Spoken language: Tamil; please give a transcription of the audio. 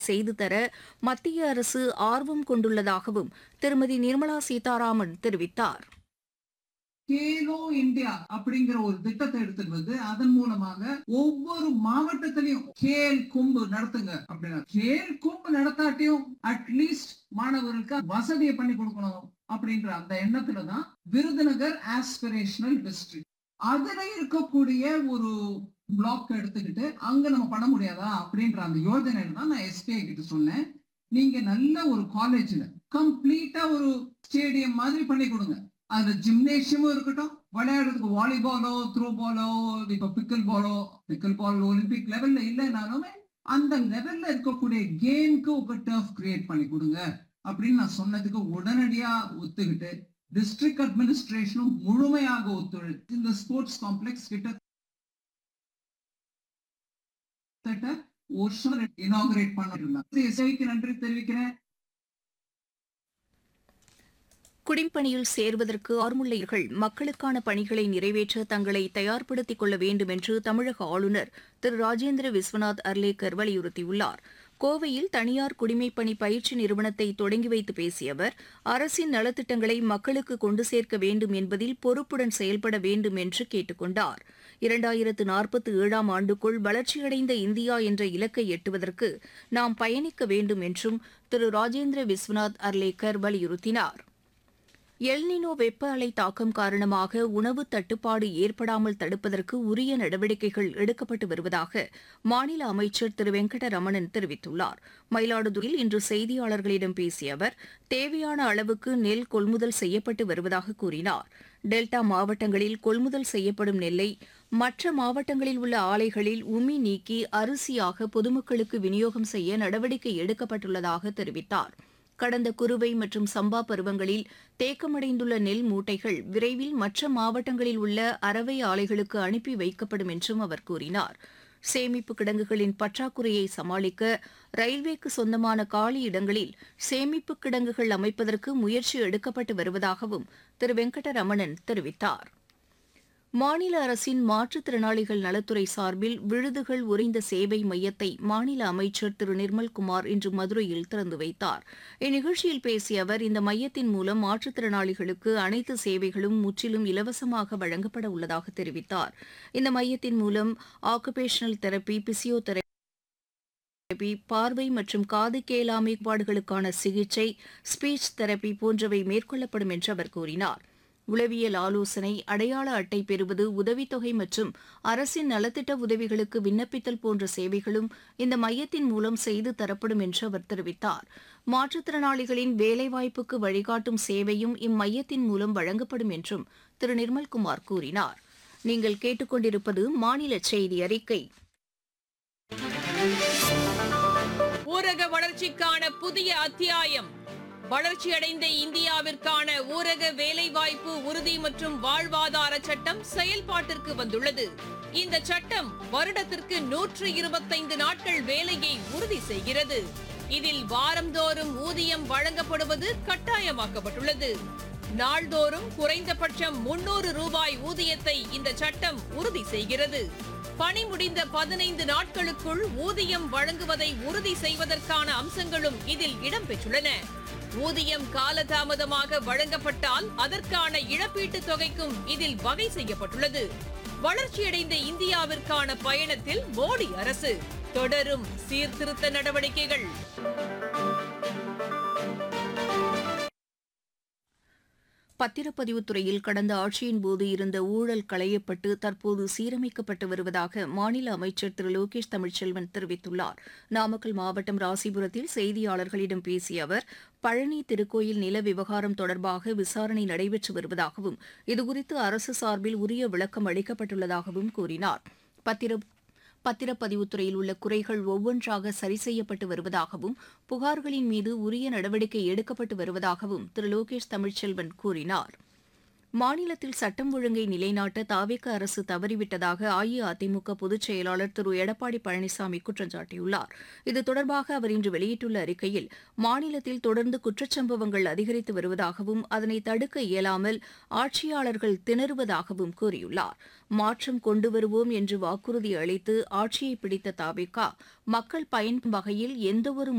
செய்து தர மத்திய அரசு ஆர்வம் கொண்டுள்ளதாகவும் திருமதி நிர்மலா சீதாராமன் தெரிவித்தார் கேலோ இந்தியா அப்படிங்கிற ஒரு திட்டத்தை எடுத்துட்டு வந்து அதன் மூலமாக ஒவ்வொரு மாவட்டத்திலையும் கேல் கும்பு நடத்துங்க அப்படின்னா கேல் கும்பு நடத்தாட்டியும் அட்லீஸ்ட் மாணவர்களுக்கு வசதியை பண்ணி கொடுக்கணும் அப்படின்ற அந்த எண்ணத்துல தான் விருதுநகர் ஆஸ்பிரேஷனல் டிஸ்ட்ரிக்ட் அதுல இருக்கக்கூடிய ஒரு பிளாக் எடுத்துக்கிட்டு அங்க நம்ம பண்ண முடியாதா அப்படின்ற அந்த யோஜனையில தான் நான் எஸ்பிஐ கிட்ட சொன்னேன் நீங்க நல்ல ஒரு காலேஜ்ல கம்ப்ளீட்டா ஒரு ஸ்டேடியம் மாதிரி பண்ணி கொடுங்க அதுல ஜிம்னேஷியமும் இருக்கட்டும் விளையாடுறதுக்கு வாலிபாலோ த்ரோ பாலோ இப்ப பிக்கல் பாலோ பிக்கல் பால் ஒலிம்பிக் லெவல்ல இல்லைனாலுமே அந்த லெவல்ல இருக்கக்கூடிய கேம்க்கு ஒரு டர்ஃப் கிரியேட் பண்ணி கொடுங்க அப்படின்னு நான் சொன்னதுக்கு உடனடியா ஒத்துக்கிட்டு டிஸ்ட்ரிக்ட் அட்மினிஸ்ட்ரேஷனும் முழுமையாக ஒத்துழைத்து இந்த ஸ்போர்ட்ஸ் காம்ப்ளெக்ஸ் கிட்ட ஒரு வருஷம் இனாகிரேட் பண்ணிருந்தாங்க இசைக்கு நன்றி தெரிவிக்கிறேன் குடிம்பணியில் சேர்வதற்கு ஆர்முல்லையர்கள் மக்களுக்கான பணிகளை நிறைவேற்ற தங்களை தயார்படுத்திக் கொள்ள வேண்டும் என்று தமிழக ஆளுநர் திரு ராஜேந்திர விஸ்வநாத் அர்லேக்கர் வலியுறுத்தியுள்ளார் கோவையில் தனியார் குடிமைப்பணி பயிற்சி நிறுவனத்தை தொடங்கி வைத்து பேசிய அவர் அரசின் நலத்திட்டங்களை மக்களுக்கு கொண்டு சேர்க்க வேண்டும் என்பதில் பொறுப்புடன் செயல்பட வேண்டும் என்று கேட்டுக் கொண்டார் இரண்டாயிரத்து நாற்பத்தி ஏழாம் ஆண்டுக்குள் வளர்ச்சியடைந்த இந்தியா என்ற இலக்கை எட்டுவதற்கு நாம் பயணிக்க வேண்டும் என்றும் திரு ராஜேந்திர விஸ்வநாத் அர்லேக்கர் வலியுறுத்தினார் எல்னினோ வெப்ப அலை தாக்கம் காரணமாக உணவு தட்டுப்பாடு ஏற்படாமல் தடுப்பதற்கு உரிய நடவடிக்கைகள் எடுக்கப்பட்டு வருவதாக மாநில அமைச்சர் திரு வெங்கடரமணன் தெரிவித்துள்ளார் மயிலாடுதுறையில் இன்று செய்தியாளர்களிடம் பேசிய அவர் தேவையான அளவுக்கு நெல் கொள்முதல் செய்யப்பட்டு வருவதாக கூறினார் டெல்டா மாவட்டங்களில் கொள்முதல் செய்யப்படும் நெல்லை மற்ற மாவட்டங்களில் உள்ள ஆலைகளில் உமி நீக்கி அரிசியாக பொதுமக்களுக்கு விநியோகம் செய்ய நடவடிக்கை எடுக்கப்பட்டுள்ளதாக தெரிவித்தார் கடந்த குறுவை மற்றும் சம்பா பருவங்களில் தேக்கமடைந்துள்ள நெல் மூட்டைகள் விரைவில் மற்ற மாவட்டங்களில் உள்ள அரவை ஆலைகளுக்கு அனுப்பி வைக்கப்படும் என்றும் அவர் கூறினார் சேமிப்பு கிடங்குகளின் பற்றாக்குறையை சமாளிக்க ரயில்வேக்கு சொந்தமான காலி இடங்களில் சேமிப்பு கிடங்குகள் அமைப்பதற்கு முயற்சி எடுக்கப்பட்டு வருவதாகவும் திரு வெங்கடரமணன் தெரிவித்தார் மாநில அரசின் மாற்றுத்திறனாளிகள் நலத்துறை சார்பில் விழுதுகள் உறைந்த சேவை மையத்தை மாநில அமைச்சர் திரு நிர்மல்குமார் இன்று மதுரையில் திறந்து வைத்தார் இந்நிகழ்ச்சியில் பேசிய அவர் இந்த மையத்தின் மூலம் மாற்றுத்திறனாளிகளுக்கு அனைத்து சேவைகளும் முற்றிலும் இலவசமாக வழங்கப்பட உள்ளதாக தெரிவித்தார் இந்த மையத்தின் மூலம் ஆக்குபேஷனல் தெரப்பி பிசியோதெரபி தெரப்பி பார்வை மற்றும் காது கேளாமை பாடுகளுக்கான சிகிச்சை ஸ்பீச் தெரப்பி போன்றவை மேற்கொள்ளப்படும் என்று அவர் கூறினார் உளவியல் ஆலோசனை அடையாள அட்டை பெறுவது உதவித்தொகை மற்றும் அரசின் நலத்திட்ட உதவிகளுக்கு விண்ணப்பித்தல் போன்ற சேவைகளும் இந்த மையத்தின் மூலம் செய்து தரப்படும் என்று அவர் தெரிவித்தார் மாற்றுத்திறனாளிகளின் வேலைவாய்ப்புக்கு வழிகாட்டும் சேவையும் இம்மையத்தின் மூலம் வழங்கப்படும் என்றும் திரு நிர்மல்குமார் கூறினார் நீங்கள் கேட்டுக்கொண்டிருப்பது மாநில செய்தி அறிக்கை ஊரக வளர்ச்சிக்கான புதிய அத்தியாயம் வளர்ச்சியடைந்த இந்தியாவிற்கான ஊரக வேலைவாய்ப்பு உறுதி மற்றும் வாழ்வாதார சட்டம் செயல்பாட்டிற்கு வந்துள்ளது இந்த சட்டம் வருடத்திற்கு நூற்று இருபத்தைந்து நாட்கள் வேலையை உறுதி செய்கிறது இதில் வாரந்தோறும் ஊதியம் வழங்கப்படுவது கட்டாயமாக்கப்பட்டுள்ளது நாள்தோறும் குறைந்தபட்சம் முன்னூறு ரூபாய் ஊதியத்தை இந்த சட்டம் உறுதி செய்கிறது பணி முடிந்த பதினைந்து நாட்களுக்குள் ஊதியம் வழங்குவதை உறுதி செய்வதற்கான அம்சங்களும் இதில் இடம்பெற்றுள்ளன ஊதியம் காலதாமதமாக வழங்கப்பட்டால் அதற்கான இழப்பீட்டுத் தொகைக்கும் இதில் வகை செய்யப்பட்டுள்ளது வளர்ச்சியடைந்த இந்தியாவிற்கான பயணத்தில் மோடி அரசு தொடரும் சீர்திருத்த நடவடிக்கைகள் பத்திரப்பதிவுத் துறையில் கடந்த ஆட்சியின் போது இருந்த ஊழல் களையப்பட்டு தற்போது சீரமைக்கப்பட்டு வருவதாக மாநில அமைச்சர் திரு லோகேஷ் தமிழ்ச்செல்வன் தெரிவித்துள்ளார் நாமக்கல் மாவட்டம் ராசிபுரத்தில் செய்தியாளர்களிடம் பேசிய அவர் பழனி திருக்கோயில் நில விவகாரம் தொடர்பாக விசாரணை நடைபெற்று வருவதாகவும் இதுகுறித்து அரசு சார்பில் உரிய விளக்கம் அளிக்கப்பட்டுள்ளதாகவும் கூறினார் பத்திர பத்திரப்பதிவுத்துறையில் உள்ள குறைகள் ஒவ்வொன்றாக சரி செய்யப்பட்டு வருவதாகவும் புகார்களின் மீது உரிய நடவடிக்கை எடுக்கப்பட்டு வருவதாகவும் திரு லோகேஷ் தமிழ்ச்செல்வன் கூறினார் மாநிலத்தில் சட்டம் ஒழுங்கை நிலைநாட்ட தாவேக அரசு தவறிவிட்டதாக அஇஅதிமுக பொதுச் செயலாளர் திரு எடப்பாடி பழனிசாமி குற்றம் சாட்டியுள்ளார் இது தொடர்பாக அவர் இன்று வெளியிட்டுள்ள அறிக்கையில் மாநிலத்தில் தொடர்ந்து குற்றச்சம்பவங்கள் அதிகரித்து வருவதாகவும் அதனை தடுக்க இயலாமல் ஆட்சியாளர்கள் திணறுவதாகவும் கூறியுள்ளார் மாற்றம் கொண்டு வருவோம் என்று வாக்குறுதி அளித்து ஆட்சியை பிடித்த தாவேகா மக்கள் பயன்பெறும் வகையில் எந்தவொரு